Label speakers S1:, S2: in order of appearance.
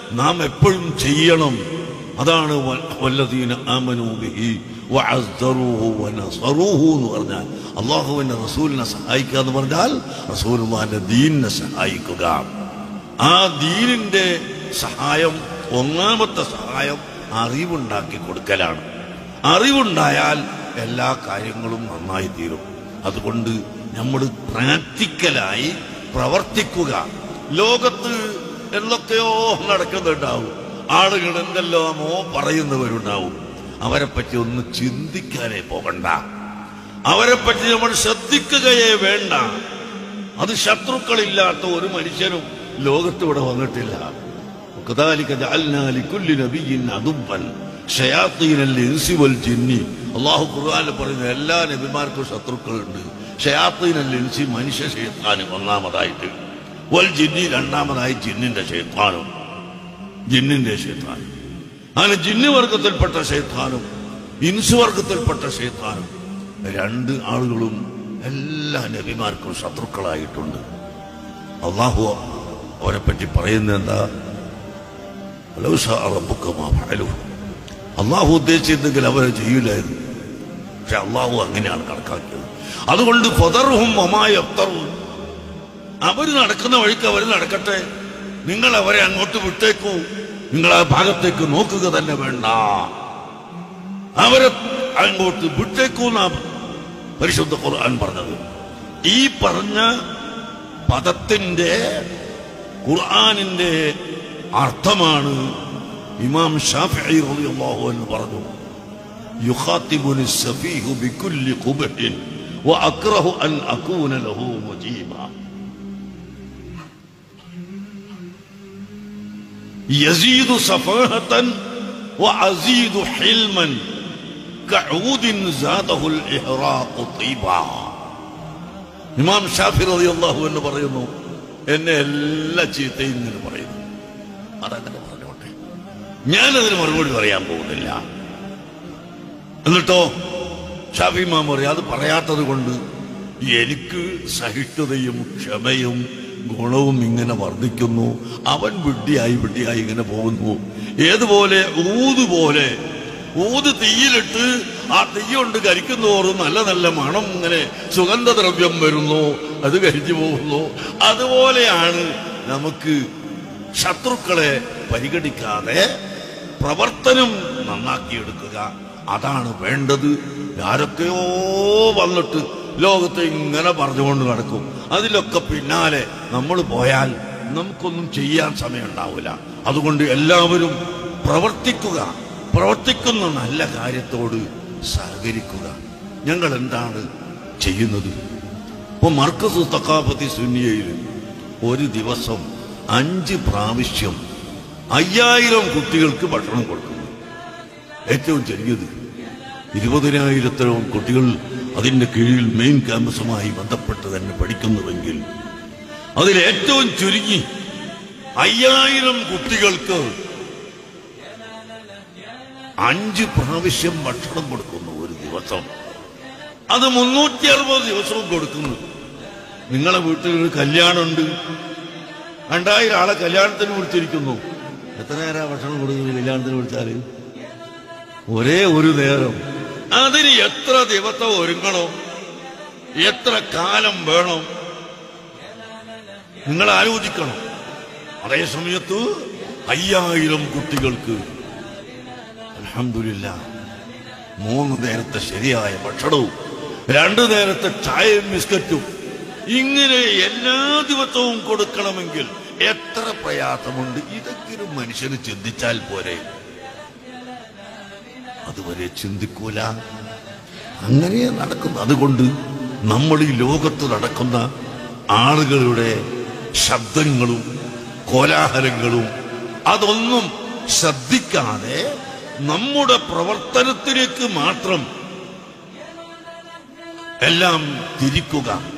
S1: നാം എപ്പോഴും ചെയ്യണം അതാണ് വ- വല്ലദീന ആമനൂ ബിഹി വഅസ്ദറൂഹു വനസറൂഹു എന്ന് പറഞ്ഞാൽ അള്ളാഹുവിന്റെ റസൂലിനെ സഹായിക്കുക എന്ന് പറഞ്ഞാൽ റസൂലുള്ളാഹിന്റെ ദീനിനെ സഹായിക്കുക ആ ദീനിന്റെ സഹായം ഒന്നാമത്തെ സഹായം അറിവുണ്ടാക്കി കൊടുക്കലാണ് അറിവുണ്ടായാൽ എല്ലാ കാര്യങ്ങളും നന്നായി തീരും അതുകൊണ്ട് നമ്മൾ പ്രാക്ടിക്കലായി പ്രവർത്തിക്കുക ലോകത്ത് എന്തൊക്കെയോ നടക്കുന്നുണ്ടാവും ആളുകൾ എന്തെല്ലാമോ പറയുന്നവരുണ്ടാവും അവരെ പറ്റി ഒന്ന് ചിന്തിക്കാനേ പോകണ്ട അവരെ പറ്റി നമ്മൾ ശ്രദ്ധിക്കുകയേ വേണ്ട അത് ശത്രുക്കളില്ലാത്ത ഒരു മനുഷ്യനും ലോകത്ത് ഇവിടെ വന്നിട്ടില്ല وكذلك جعلنا لكل نبي عدوا شياطين الانس والجن അള്ളാഹു ഖുർആനിൽ പറയുന്ന എല്ലാ നബിമാർക്കും ശത്രുക്കളുണ്ട് ഷയാത്തീനൽ ഇൻസി മനുഷ്യ ഷെയ്ത്താനും ഒന്നാമതായിട്ട് വൽ ജിന്നി രണ്ടാമതായി ജിന്നിന്റെ ഷെയ്ത്താനും ജിന്നിന്റെ ഷെയ്ത്താനും അങ്ങനെ ജിന്ന് വർഗത്തിൽപ്പെട്ട ഷെയ്ത്താനും ഇൻസ് വർഗത്തിൽപ്പെട്ട ഷെയ്ത്താനും രണ്ട് ആളുകളും എല്ലാ നബിമാർക്കും ശത്രുക്കളായിട്ടുണ്ട് അള്ളാഹു അവരെ പറ്റി പറയുന്നത് എന്താ "വലൗ ശാഅ റബ്ബുക മാ ഫഅലുഹു." അള്ളാഹു ഉദ്ദേശിച്ചെങ്കിൽ അവരെ ചെയ്യില്ലായിരുന്നു പക്ഷെ അള്ളാഹു അങ്ങനെയാണ് കണക്കാക്കിയത് അതുകൊണ്ട് ഫതറുഹും ഒമായത്തറും അവർ നടക്കുന്ന വഴിക്ക് അവർ നടക്കട്ടെ നിങ്ങൾ അവരെ അങ്ങോട്ട് വിട്ടേക്കൂ നിങ്ങൾ ആ ഭാഗത്തേക്ക് നോക്കുക തന്നെ വേണ്ട അവരെ അങ്ങോട്ട് വിട്ടേക്കൂ എന്നാ പരിശുദ്ധ ഖുർആൻ പറഞ്ഞത് ഈ പറഞ്ഞ പദത്തിന്റെ ഖുർആനിന്റെ അർത്ഥമാണ് ഇമാം ഷാഫിഈ റളിയല്ലാഹു അൻഹു പറഞ്ഞു യുഖാത്തിബുനി സഫീഹു ബികുല്ലി ഖുബ്ഹിൻ വഅക്റഹു അൻ അകൂന ലഹു മുജീബ يزيد صفاهة وأزيد حلما كعود زاده الإحراق طيبا ഇമാം ഷാഫി റളിയല്ലാഹു എന്ന് പറയുന്നു എന്നെ എല്ലാ ചീത്തയും ഇങ്ങനെ പറയുന്നു അതങ്ങനെ പറഞ്ഞോട്ടെ ഞാനതിന് മറുപടി പറയാൻ പോകുന്നില്ല എന്നിട്ടോ ഷാഫി ഇമാം പറയും അത് പറയാത്തത് കൊണ്ട് എനിക്ക് സഹിഷ്ണുതയും ക്ഷമയും ഗുണവും ഇങ്ങനെ വർദ്ധിക്കുന്നു അവൻ വിഡ്ഢിയായി വിഡ്ഢിയായി ഇങ്ങനെ പോകുന്നു ഏതുപോലെ ഊതുപോലെ ഊത് തീയിലിട്ട് ആ തീ കൊണ്ട് കരിക്കുന്നതോറും നല്ല നല്ല മണം ഇങ്ങനെ സുഗന്ധദ്രവ്യം വരുന്നു അത് കരിഞ്ഞു പോകുന്നു അതുപോലെയാണ് നമുക്ക് ശത്രുക്കളെ പരിഗണിക്കാതെ പ്രവർത്തനം നന്നാക്കിയെടുക്കുക അതാണ് വേണ്ടത് ആരൊക്കെയോ വന്നിട്ട് ലോകത്തെ ഇങ്ങനെ പറഞ്ഞുകൊണ്ട് നടക്കും അതിലൊക്കെ പിന്നാലെ നമ്മൾ പോയാൽ നമുക്കൊന്നും ചെയ്യാൻ സമയം ഉണ്ടാവില്ല അതുകൊണ്ട് എല്ലാവരും പ്രവർത്തിക്കുക പ്രവർത്തിക്കുന്ന നല്ല കാര്യത്തോട് സഹകരിക്കുക ഞങ്ങൾ എന്താണ് ചെയ്യുന്നത് ഇപ്പൊ മർക്കസ് തക്കാപതി സുന്നിയയിൽ ഒരു ദിവസം അഞ്ച് പ്രാവശ്യം അയ്യായിരം കുട്ടികൾക്ക് ഭക്ഷണം കൊടുക്കുന്നു ഏറ്റവും ചെറിയത് ഇരുപതിനായിരത്തോളം കുട്ടികൾ അതിന്റെ കീഴിൽ മെയിൻ ക്യാമ്പസുമായി ബന്ധപ്പെട്ട് തന്നെ പഠിക്കുന്നുവെങ്കിൽ അതിൽ ഏറ്റവും ചുരുങ്ങി അയ്യായിരം കുട്ടികൾക്ക് അഞ്ച് പ്രാവശ്യം ഭക്ഷണം കൊടുക്കുന്നു ഒരു ദിവസം അത് മുന്നൂറ്റി അറുപത് ദിവസവും കൊടുക്കുന്നു നിങ്ങളെ വീട്ടിൽ ഒരു കല്യാണമുണ്ട് രണ്ടായിരം ആളെ കല്യാണത്തിന് വിളിച്ചിരിക്കുന്നു എത്ര നേരം ഭക്ഷണം കൊടുക്കുന്നു കല്യാണത്തിന് വിളിച്ചാല് ഒരേ ഒരു നേരം അതിന് എത്ര ദിവസം ഒരുങ്ങണം എത്ര കാലം വേണം നിങ്ങൾ ആലോചിക്കണം അതേ സമയത്ത് അയ്യായിരം കുട്ടികൾക്ക് അൽഹംദുലില്ലാ മൂന്ന് നേരത്തെ ശരിയായ ഭക്ഷണവും രണ്ടു നേരത്തെ ചായയും ബിസ്ക്കറ്റും ഇങ്ങനെ എല്ലാ ദിവസവും കൊടുക്കണമെങ്കിൽ എത്ര പ്രയാസമുണ്ട് ഇതെങ്കിലും മനുഷ്യന് ചിന്തിച്ചാൽ പോരെ അതുവരെ ചിന്തിക്കൂല അങ്ങനെ നടക്കുന്നു അതുകൊണ്ട് നമ്മൾ ഈ ലോകത്ത് നടക്കുന്ന ആളുകളുടെ ശബ്ദങ്ങളും കോലാഹലങ്ങളും അതൊന്നും ശ്രദ്ധിക്കാതെ നമ്മുടെ പ്രവർത്തനത്തിലേക്ക് മാത്രം എല്ലാം തിരിക്കുക